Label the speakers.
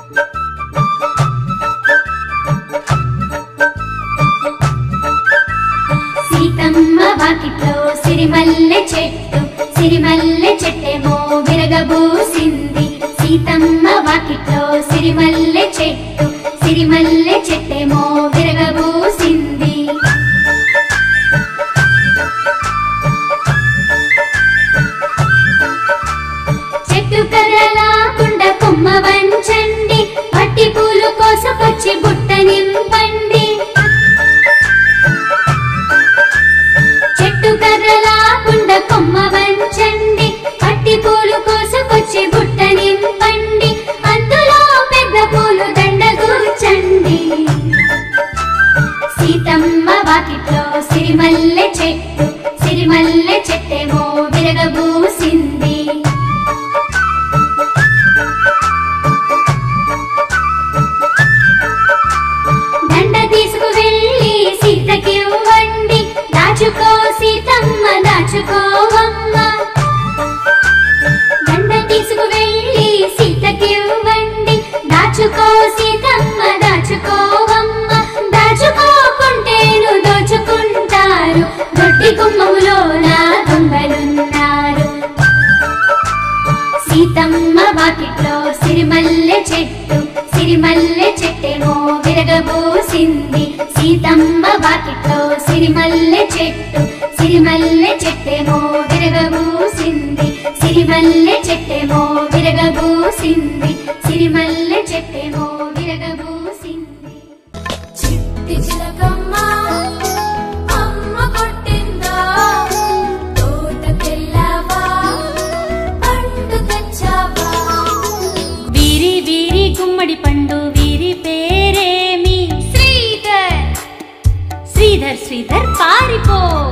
Speaker 1: సీతమ్మ వాకిట్లో సిరిమల్లె చెట్టు సిరిమల్లె చెట్టేమో విరగబూసింది సీతమ్మ వాకిట్లో సిరిమల్లె చెట్టు సిరిమల్లె చెట్టేమో విరగబూసింది చెట్టు కర్రలాకుండా కొమ్మ వంచండి పట్టి పూలు కోసకొచ్చి బుట్ట నింపండి చెట్టు కర్రలాకుండా కొమ్మ వంచండి పట్టి పూలు కోసకొచ్చి బుట్ట నింపండి అందులో పెద్ద పూలు దండగూర్చండి సీతమ్మ వాకిట్లో సిరిమల్లె చెట్టు సిరిమల్లె చెట్టేమో విరగబూసింది దండ తీసుకు వెళ్ళి సీతకివ్వండి దాచుకో సీతమ్మ దాచుకోవమ్మ దండ తీసుకు వెళ్ళి సీతకివ్వండి దాచుకో సీతమ్మ దాచుకోవమ్మ దాచుకోకుంటేను దోచుకుంటారు దొడ్డి గుమ్మములో నా దొంగలున్నారు సీతమ్మ వాకిట్లో సిరిమల్లె చెట్టు సిరిమల్లె చెట్టేమో విరగబూసింది సీతమ్మ వాకిట్లో సిరిమల్లె చెట్టు సిరిమల్లె చెట్టేమో విరగబూసింది సిరిమల్లె చెట్టేమో విరగబూసింది సిరిమల్లె చెట్టేమో విరగబూసింది
Speaker 2: చిట్టి చిలకమ్మ అమ్మ కొట్టిందా తోటకెళ్ళావా పండు తెచ్చావా
Speaker 1: వీరి వీరి గుమ్మడి పండు వీరి పేరేమి
Speaker 2: శ్రీధర్
Speaker 1: శ్రీధర్ శ్రీధర్ పారిపో